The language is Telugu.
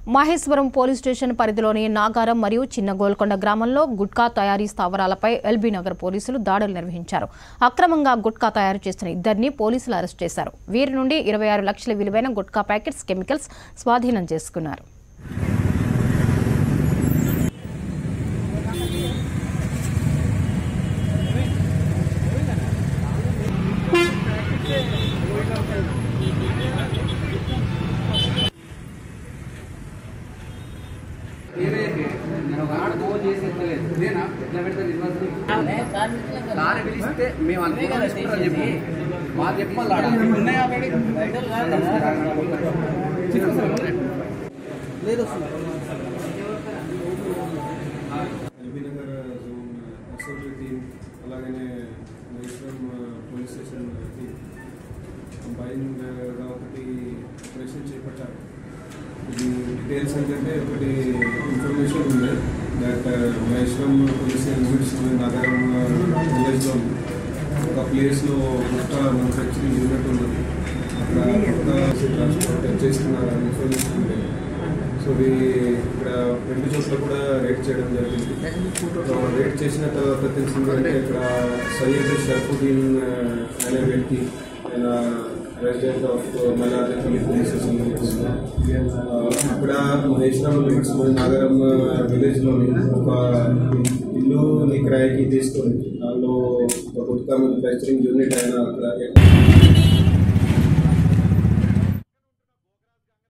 మహేశ్వరం పోలీస్ స్టేషన్ పరిధిలోని నాగారం మరియు చిన్న గోల్కొండ గ్రామంలో గుట్కా తయారీ స్థావరాలపై ఎల్బీ నగర్ పోలీసులు దాడులు నిర్వహించారు అక్రమంగా గుట్కా తయారు చేసిన ఇద్దరిని పోలీసులు అరెస్ట్ చేశారు వీరి నుండి ఇరవై ఆరు లక్షల విలువైన గుట్కా ప్యాకెట్స్ కెమికల్స్ స్వాధీనం చేసుకున్నారు నేను ఒక ఆడ ఫోన్ చేసి ఎత్తలేదు నేనా ఎట్లా పెడితే నిర్వాసం కారు పిలిస్తే మేము అనుకున్నాం తీసుకుంటారని చెప్పి మాకు చెప్పాలి ఆడ ఉన్నాయా లేదు ఎల్బీనగర్ జోన్ ఎస్ఓటీ టీమ్ అలాగనే మహేశ్వరం పోలీస్ స్టేషన్ టీమ్ కంబైన్డ్గా ఒకటి ఆపరేషన్ చేపట్టారు ఇది డీటెయిల్స్ ఏంటంటే ఒకటి ఇన్ఫర్మేషన్ ఉంది దట్ మహేశ్వరం పోలీస్ లిమిట్స్ నగరం విలేజ్లో ఒక ప్లేస్లో కొత్త మ్యానుఫ్యాక్చరింగ్ యూనిట్ ఉన్నది అక్కడ కొత్త ట్రాన్స్పోర్ట్ చేస్తున్నారు ఇన్ఫర్మేషన్ ఉంది సో ఇది ఇక్కడ రెండు చోట్ల కూడా రేట్ చేయడం జరిగింది సో రేట్ చేసిన తర్వాత తెలిసింది అంటే ఇక్కడ సయ్యద్ షర్ఫుద్దీన్ అనే వ్యక్తి ఆయన resident of Mallareddy police station ఇక్కడ మహేశ్వరం లిమిట్స్ నగరం విలేజ్లో ఒక ఇల్లు కిరాయికి తీసుకొని దానిలో ఒక గుట్కా మ్యానుఫ్యాక్చరింగ్ యూనిట్ ఆయన అక్కడ